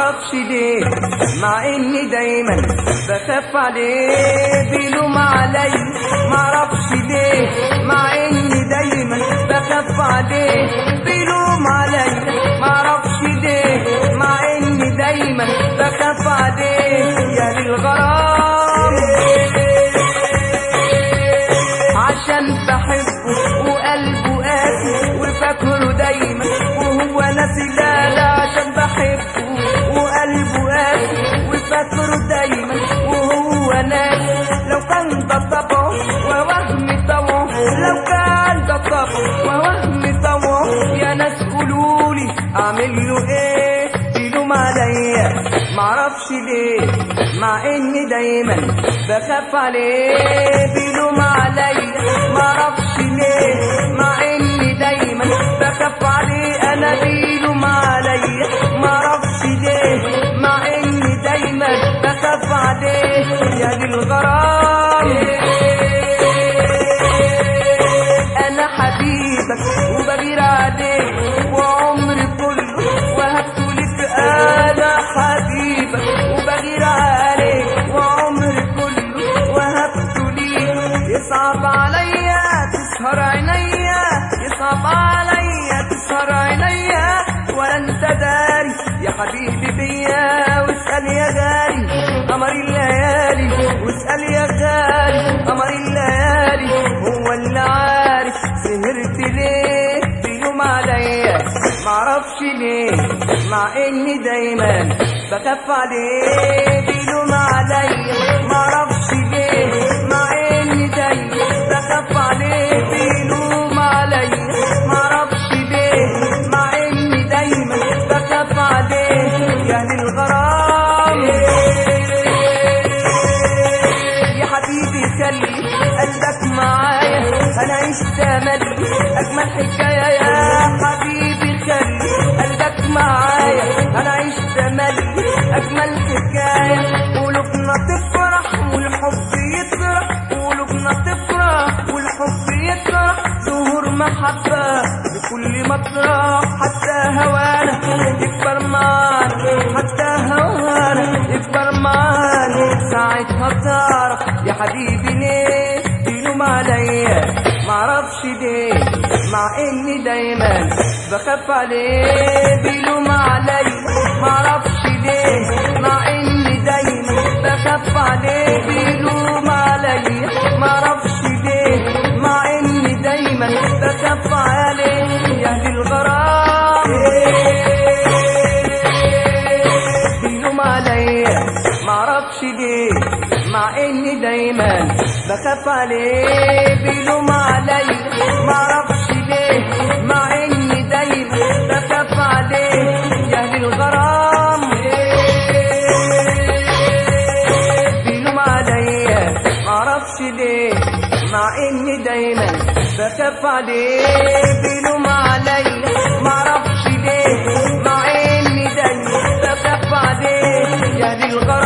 معرفش ليه مع اني دايما بخاف عليه بيلوم علي معرفش ليه مع اني دايما بخاف عليه بيلوم علي معرفش ليه مع اني دايما بخاف عليه يا للغرام عشان بحبه وقلبه قاسي وفاكره دايما وهو ناسي لا لا عشان بحبه وقلبه قاسي وفاكره دايما وهو ناسي لو كان ده طبعه ووهم طبعه لو كان ده طبعه ووهم طبعه يا ناس قولولي اعمل له ايه بيلوم عليا معرفش ليه مع اني دايما بخاف عليه بيلوم عليا معرفش ليه مع اني دايما بخاف عليه انا بيلوم عليا معرفش ليه مع اني دايما بخاف عليه يا دي الغرام انا حبيبك وبغير عليك وعمري كله وهبته لك انا حبيبك وبغير عليك وعمري كله وهبته ليك يصعب عليا تسهر عينيا يصعب عليا تسهر عينيا ولا انت داري يا حبيبي بيا واسال يا غالي قمر الليالي واسال يا غالي قمر الليالي هو اللي عارف سهرت ليه بيلوم عليا معرفش ليه مع اني دايما بخاف عليه بيلوم عليا معرفش ليه مع اني دايما بخاف عليه بيلوم عليا معرفش ليه مع اني دايما بخاف عليه يا للغرام يا حبيبي خلي قلبك معايا انا عشت املي اجمل حكايه يا حبيبي خلي قلبك معايا انا عشت املي اجمل حكايه قلوبنا تفرح والحب يطرح قلوبنا تفرح والحب يطرح ظهور محبه بكل مطرح حتى هوانا يكبر معانا حتى هوانا يكبر معانا ساعتها تعرف يا حبيبي ليه بيلوم عليا معرفش ليه مع اني دايما بخاف عليه بيلوم عليا معرفش ليه مع اني دايما بخاف عليه بيلوم عليا معرفش ليه مع اني دايما بخاف عليه يا أهل الغرام بيلوم عليا معرفش ليه مع اني دايما بخاف عليه بيلوم عليا معرفش ليه مع اني دايما بخاف عليه يا اهل الغرام بيلوم عليا معرفش ليه مع اني دايما بخاف عليه بيلوم عليا معرفش ليه مع اني دايما بخاف عليه يا اهل الغرام